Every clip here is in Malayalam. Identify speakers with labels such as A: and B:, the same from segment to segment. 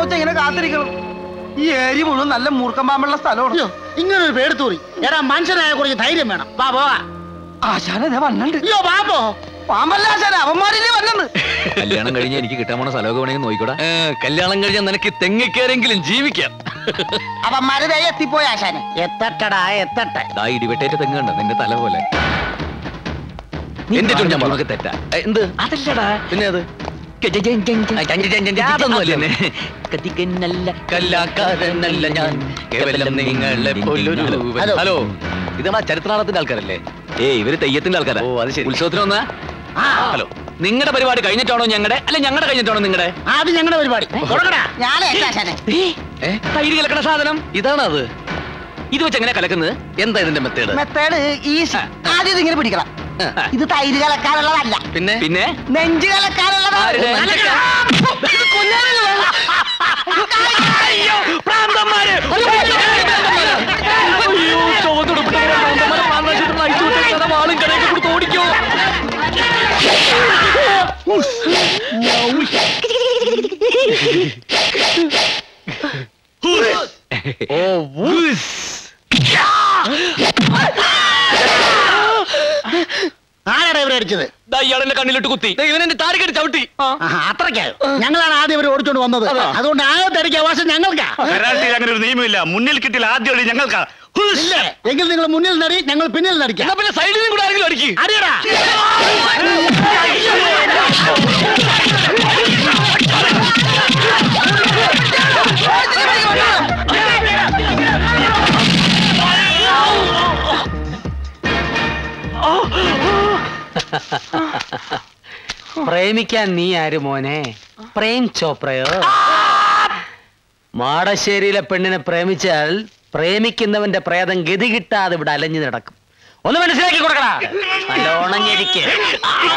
A: വെച്ചാൽ ഇങ്ങനെ കാത്തിരിക്കണം ഈ ഏരി മുഴുവൻ നല്ല മൂർക്കം പാമ്പുള്ള സ്ഥലമാണ്
B: അയ്യോ ഇങ്ങനെ ഒരു പേടിത്തൂറി എടാ മനുഷ്യനായ കുറച്ച് ധൈര്യം വേണം വാ പോവാ
A: ആശാനെ വന്നുണ്ട്
B: അയ്യോ വാപ്പോ
A: പാമ്പല്ല ആശാന അവന്മാരില്ലേ വന്നത്
C: കല്യാണം കഴിഞ്ഞാൽ എനിക്ക് കിട്ടാൻ പോണ സ്ഥലമൊക്കെ വേണമെങ്കിൽ നോക്കിക്കൂടാ കല്യാണം കഴിഞ്ഞാൽ നിനക്ക് തെങ്ങിക്കേരെങ്കിലും ജീവിക്കാം
A: അവന്മാര് ദേ എത്തിപ്പോയി ആശാനെ
B: എത്തട്ടടാ എത്തട്ടെ
C: ദാ ഇടിവെട്ടേറ്റ തെങ്ങ് കണ്ട നിന്റെ തല പോലെ എന്റെ ചുറ്റും ഞാൻ പറഞ്ഞൊക്കെ തെറ്റാ ഏ, എന്ത് അതല്ലടാ പിന്നെ അത് അതൊന്നുമല്ല കത്തിക്കന്നല്ല കല്ലാക്കാരനല്ല ഞാൻ കേവലം നിങ്ങളെ പോലൊരു
B: ഹലോ.
C: ഹലോ ഇത് നമ്മളെ ചരിത്രനാളത്തിന്റെ ആൾക്കാരല്ലേ ഏയ് ഇവര് തെയ്യത്തിന്റെ ആൾക്കാരാ ഓ അത് ശരി ഉത്സവത്തിന് വന്നാ
B: ആ.
C: ഹലോ നിങ്ങളുടെ പരിപാടി കഴിഞ്ഞിട്ടാണോ ഞങ്ങളുടെ അല്ല ഞങ്ങളുടെ കഴിഞ്ഞിട്ടാണോ നിങ്ങളുടെ
B: അത് ഞങ്ങളുടെ പരിപാടി തുടങ്ങടാ
A: ഞാനേ ആശാനെ
C: തൈര് കലക്കണ സാധനം ഇതാണ് അത് ഇത് വെച്ച് എങ്ങനെ കലക്കുന്നത് എന്താ ഇതിന്റെ മെത്തേഡ്
A: മെത്തേഡ് ഈസി ആദ്യം ഇതിങ്ങനെ പിടിക്കണം ഇത് തൈര് കലക്കാനുള്ളതല്ല
C: പിന്നെ പിന്നെ
A: നെഞ്ച് കലക്കാനുള്ളതാണ്
C: ആരുടെ?
A: ഇത് കൊല്ലാനുള്ളതല്ല.
C: അയ്യോ, പ്രാന്തന്മാര്! അയ്യോ, ചുവന്നുടുപ്പിട്ടവരെ പ്രാന്തന്മാരെ പ്രാന്തനാശത്തിന് അയച്ചു വിട്ടേക്കാതെ വാളും കടയൊക്കെ കൊടുത്ത് ഓടിക്കോ
B: ആരാടാ ഇവരെ അടിച്ചത്
C: ദാ ഇയാളെന്റെ കണ്ണിലിട്ട് കുത്തി ദേ ഇവനെന്റെ താടിക്കെട്ട് ചവിട്ടി
B: ആഹാ, അത്രയ്ക്കായോ ഞങ്ങളാണ് ആദ്യം ഇവരെ ഓടിച്ചോണ്ട് വന്നത് അതുകൊണ്ട് ആദ്യത്തെ അടിക്കുക അവകാശം ഞങ്ങൾക്കാ
D: കരാട്ടിയിൽ അങ്ങനെ ഒരു നിയമമില്ല മുന്നിൽ കിട്ടിയാൽ ആദ്യം അടി ഞങ്ങൾക്കാ ഹുസ്!
B: ഇല്ലേ എങ്കിൽ നിങ്ങൾ മുന്നിൽ നടി ഞങ്ങൾ പിന്നിൽ നടിക്കാം
C: എന്നാ പിന്നെ സൈഡിൽ നിന്ന് കൂടെ ആരെങ്കിലും അടിക്ക്
B: അടിയടാ
E: പ്രേമിക്കാൻ നീ ആര് മോനെ പ്രേം ചോപ്രയോ മാടശ്ശേരിയിലെ പെണ്ണിനെ പ്രേമിച്ചാൽ പ്രേമിക്കുന്നവന്റെ പ്രേതം ഗതി കിട്ടാതെ ഇവിടെ അലഞ്ഞു നടക്കും ഒന്ന് മനസ്സിലാക്കി കൊടുക്കടാ നല്ലോണം ഞെരിക്ക്. ആ.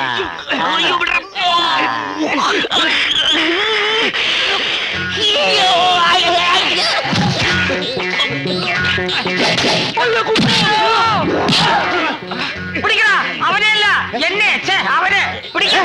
A: പിടിക്കടാ അവനെയല്ല എന്നെ ഛേ, അവനെ പിടിക്കാ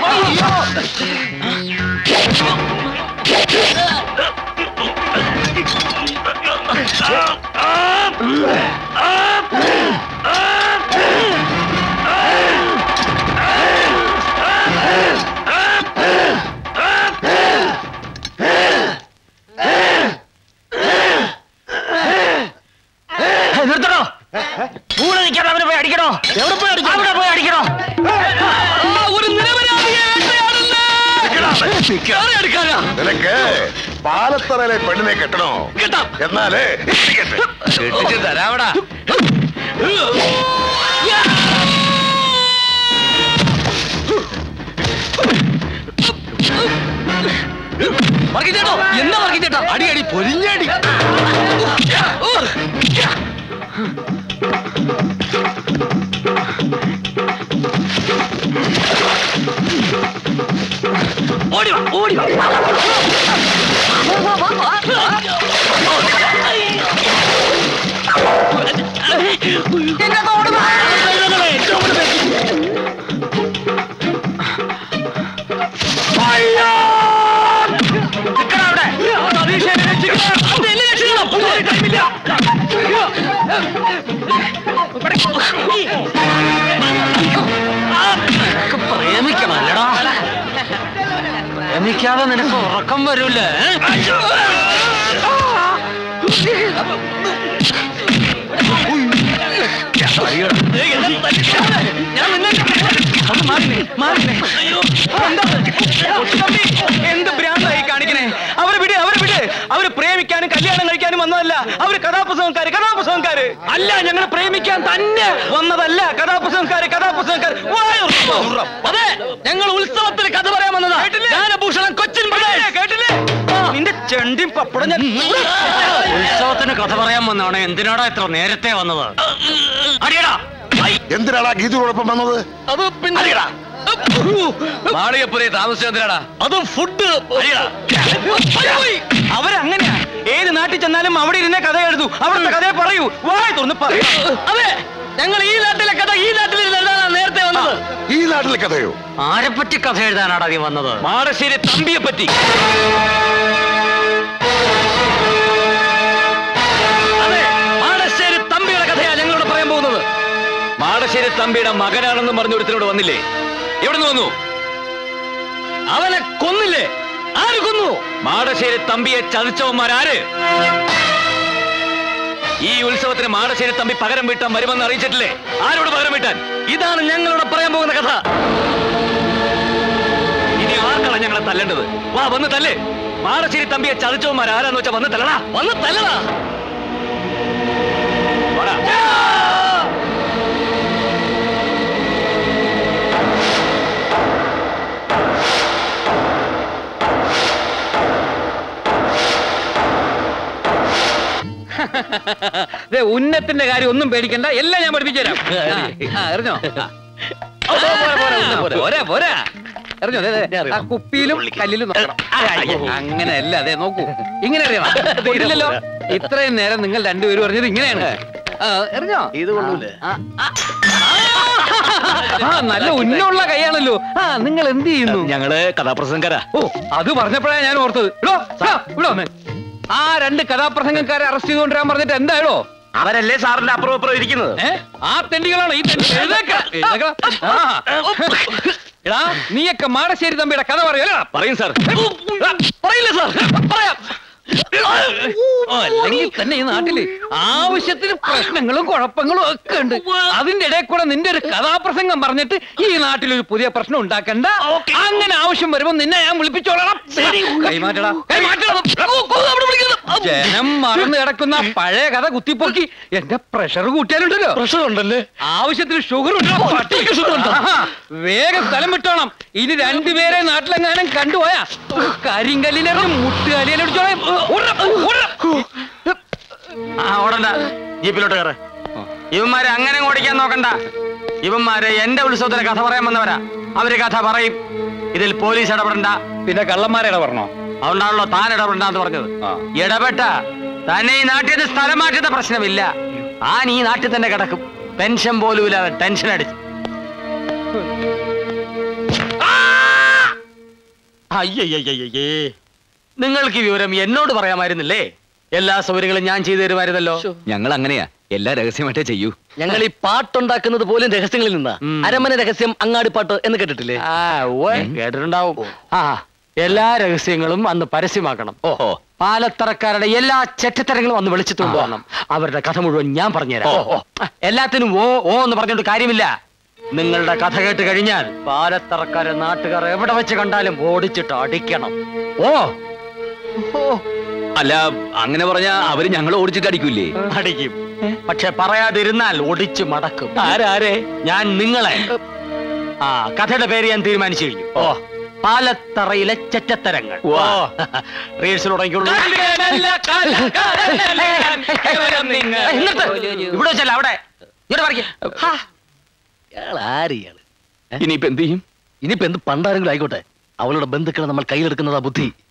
E: നിർത്തണോ കൂടെ നിൽക്കാതെ അവനെ പോയി അടിക്കണോ
B: എവിടെ പോയി അടിക്കാം
E: അവിടെ പോയി അടിക്കണോ
C: ഒരു നിരപരാധിയെ വേട്ടയാടുന്നു. ആരെ എടുക്കാനാ?
F: നിനക്ക് പാലത്തറയിലെ പെണ്ണിനെ കെട്ടണോ
C: കെട്ടാം.
F: എന്നാലേ ഇരിക്കട്ടെ.
C: കെട്ടിച്ച് തരാവടാ വർഗീച്ചേട്ടോ എന്താ വർഗീച്ചേട്ടാ അടി അടി പൊരിഞ്ഞടി ഓടി വാ ഓടി വാ
E: പ്രേമിക്കണല്ലടാ പ്രേമിക്കാതെ നിനക്ക് ഉറക്കം വരൂലേ
A: എന്ത് ഭ്രാന്തായി കാണിക്കണേ അവരെ വിട് അവരെ വിട് അവര് പ്രേമിക്കാനും കല്യാണം കഴിക്കാനും വന്നതല്ല അവര് കഥാപുസ്തകക്കാര് കഥാപുസ്തകക്കാര് അല്ല ഞങ്ങൾ പ്രേമിക്കാൻ തന്നെ വന്നതല്ല കഥാപുസ്തകക്കാര് കഥാപുസ്തകക്കാര് അതെ ഞങ്ങൾ ഉത്സവത്തിന് കഥ പറയാൻ വന്നതാ ജ്ഞാനഭൂഷണം കൊച്ചിൻ പിള്ളേ. കേട്ടില്ലേ നിന്റെ ചെണ്ടിയും പപ്പടം ഞാൻ
E: ഉത്സവത്തിന് കഥ പറയാൻ വന്നാണ് എന്തിനാടാ ഇത്ര നേരത്തെ വന്നത് അടിയടാ
F: എന്തിനാടാ ഗീതയോടൊപ്പം വന്നത്
C: അത് പിന്നെ മാളികപ്പുരയെ താമസിച്ചതിനാടാ അത് ഫുഡ്
A: അവരങ്ങനെയാ ഏത് നാട്ടിൽ ചെന്നാലും അവിടെ ഇരുന്നേ കഥ എഴുതൂ അവിടുത്തെ കഥയെ പറയൂ വായി തുറന്ന് പറയൂ
C: അതെ ഞങ്ങൾ ഈ നാട്ടിലെ കഥ ഈ നാട്ടിലിരുന്നാണ് നേരത്തെ വന്നത്
F: ഈ നാട്ടിലെ കഥയോ
E: ആരെപ്പറ്റി കഥ എഴുതാനാടാ നീ വന്നത്
C: മാടശ്ശേരി തമ്പിയെ പറ്റി തമ്പിയുടെ മകനാണെന്ന് പറഞ്ഞു ഒരുത്തനോട് വന്നില്ലേ എവിടെ നിന്ന് വന്നു അവനെ കൊന്നില്ലേ ആര് കൊന്നു മാടശ്ശേരി തമ്പിയെ ചതിച്ചവന്മാരാര് ഈ ഉത്സവത്തിന് മാടശ്ശേരി തമ്പി പകരം വീട്ടാൻ വരുമെന്ന് അറിയിച്ചിട്ടില്ലേ ആരോട് പകരം വീട്ടാൻ ഇതാണ് ഞങ്ങളോട് പറയാൻ പോകുന്ന കഥ ഇനി ആർക്കാണ് ഞങ്ങളെ തല്ലേണ്ടത് വാ വന്ന് തല്ലേ മാടശ്ശേരി തമ്പിയെ ചതിച്ചവന്മാർ ആരാന്ന് വെച്ചാ വന്ന് തല്ലടാ വന്ന് തല്ലടാ വാടാ.
E: ദേ, ഉന്നത്തിന്റെ കാര്യം ഒന്നും പേടിക്കണ്ട എല്ലാം ഞാൻ പഠിപ്പിച്ചു തരാം ആ, എറിഞ്ഞോ ഓ, പോരാ, പോരാ, ഉന്നം പോരാ. പോരാ പോരാ എറിഞ്ഞോ ദേ, ദേ, ആ കുപ്പിയിലും കല്ലിലും നോക്കണം അങ്ങനെയല്ല അതെ നോക്കൂ ഇങ്ങനെ അറിയണം പൊട്ടില്ലല്ലോ ഇത്രയും നേരം നിങ്ങൾ രണ്ടുപേരും പറഞ്ഞത് ഇങ്ങനെയാണ് ആ, എറിഞ്ഞോ ഇത് കൊള്ളൂലേ ആ നല്ല ഉന്നുള്ള കൈയാണല്ലോ ആ നിങ്ങൾ എന്ത് ചെയ്യുന്നു
C: ഞങ്ങള് കഥാപ്രസംഗരാ
E: ഓ അത് പറഞ്ഞപ്പോഴാണ് ഞാൻ ഓർത്തത് ഇടോ, ഇടോ, ഇടോ ഒന്ന്. ആ രണ്ട് കഥാപ്രസംഗക്കാരെ അറസ്റ്റ് ചെയ്തുകൊണ്ടിരാൻ പറഞ്ഞിട്ട് എന്തായാലോ
A: അവരല്ലേ സാറിന്റെ അപ്പുറം അപ്പുറം ഇരിക്കുന്നത്
E: ഏ? ആ തെണ്ടികളാണോ ഈ തെണ്ടി എഴുന്നേക്ക, എഴുന്നേക്ക. ആ. എടാ നീയൊക്കെ മാടശ്ശേരി തമ്പിയുടെ കഥ പറയല്ലോ
C: പറയും സാർ
E: പറയില്ല സാർ പറയാം ഓ, അല്ലെങ്കിൽ തന്നെ ഈ നാട്ടില് ആവശ്യത്തിന് പ്രശ്നങ്ങളും കുഴപ്പങ്ങളും ഒക്കെ ഉണ്ട് അതിന്റെ ഇടയിൽ കൂടെ നിന്റെ ഒരു കഥാപ്രസംഗം പറഞ്ഞിട്ട് ഈ നാട്ടിൽ ഒരു പുതിയ പ്രശ്നം ഉണ്ടാക്കണ്ട അങ്ങനെ ആവശ്യം വരുമ്പോ നിന്നെ ഞാൻ വിളിപ്പിച്ചോളാം കൈമാറ്റടാ കൈമാറ്റടാ ജനം മറന്നു കിടക്കുന്ന പഴയ കഥ കുത്തിപ്പൊക്കി എന്റെ പ്രഷർ കൂട്ടിയാലുണ്ടല്ലോ പ്രഷർ ഉണ്ടല്ലേ ആവശ്യത്തിന് ഷുഗർ ഉണ്ടോ ആഹാ, വേഗം സ്ഥലം വിട്ടോണം ഇനി രണ്ടുപേരെ നാട്ടിലെങ്ങാനും കണ്ടുപോയാ കരിങ്കല്ലിനെറിഞ്ഞ് മുട്ടുകാലിയിലടിച്ചോളാം
A: ആ ഓടണ്ട ജീപ്പിലോട്ട് കയറ് ഇവന്മാരെ അങ്ങനെ ഓടിക്കാൻ നോക്കണ്ട ഇവന്മാരെ എന്റെ ഉത്സവത്തിന് കഥ പറയാൻ വന്നവരാ അവര് കഥ പറയും ഇതിൽ പോലീസ് ഇടപെടണ്ട
E: പിന്നെ കള്ളന്മാരെ പറഞ്ഞോ
A: അതുകൊണ്ടാണല്ലോ താൻ ഇടപെടണ്ടെന്ന് പറഞ്ഞത് ഇടപെട്ട തന്നെ ഈ നാട്ടിൽ നിന്ന് സ്ഥലം മാറ്റുന്ന പ്രശ്നമില്ല താൻ ഈ നാട്ടിൽ തന്നെ കിടക്കും പെൻഷൻ പോലും ഇല്ലാതെ ടെൻഷൻ അടിച്ച് അയ്യയ്യയ്യേ നിങ്ങൾക്ക് ഈ വിവരം എന്നോട് പറയാമായിരുന്നില്ലേ എല്ലാ സൗകര്യങ്ങളും ഞാൻ ചെയ്തു തരുമായിരുന്നല്ലോ
C: ഞങ്ങൾ അങ്ങനെയാ എല്ലാ രഹസ്യമായിട്ടേ ചെയ്യൂ
G: ഞങ്ങൾ ഈ പാട്ടുണ്ടാക്കുന്നത് പോലും രഹസ്യങ്ങളിൽ നിന്നാ
A: ഉം.
G: അരമന രഹസ്യം അങ്ങാടിപ്പാട്ട് എന്ന് കേട്ടിട്ടില്ലേ
A: ആ ഉവ്വ്, കേട്ടിട്ടുണ്ടാവും ആ എല്ലാ രഹസ്യങ്ങളും അന്ന് പരസ്യമാക്കണം
C: ഓഹോ
A: പാലത്തറക്കാരുടെ എല്ലാ ചെറ്റത്തരങ്ങളും അന്ന് വെളിച്ചത്ത് കൊണ്ടുവരണം അവരുടെ കഥ മുഴുവൻ ഞാൻ പറഞ്ഞുതരാം എല്ലാത്തിനും ഓ ഓ എന്ന് പറഞ്ഞുകൊണ്ട് കാര്യമില്ല നിങ്ങളുടെ കഥ കേട്ട് കഴിഞ്ഞാൽ പാലത്തറക്കാരെ നാട്ടുകാർ എവിടെ വെച്ച് കണ്ടാലും ഓടിച്ചിട്ട് അടിക്കണം ഓ
C: അല്ല അങ്ങനെ പറഞ്ഞാ അവര് ഞങ്ങളെ ഓടിച്ചിട്ട് അടിക്കൂലേ
A: അടിക്കും പക്ഷെ പറയാതിരുന്നാൽ ഒടിച്ചു മടക്കും ആരാരെ ഞാൻ നിങ്ങളെ ആ കഥയുടെ പേര് ഞാൻ തീരുമാനിച്ചു കഴിഞ്ഞു ഓ പാലത്തറയിലെ ചെറ്റത്തരങ്ങൾ ഓ റീൽസിൽ തുടങ്ങിയുള്ളൂ ഇവിടെ വെച്ചല്ല അവിടെ ഇവിടെ പറിക്ക്. ഹാ.
G: ആര് ഇയാള്
C: ഇനിയിപ്പോ എന്ത് ചെയ്യും
G: ഇനിയിപ്പോ എന്ത് പണ്ടാരെങ്കിലും ആയിക്കോട്ടെ അവളുടെ ബന്ധുക്കളെ നമ്മൾ കയ്യിലെടുക്കുന്നതാ ബുദ്ധി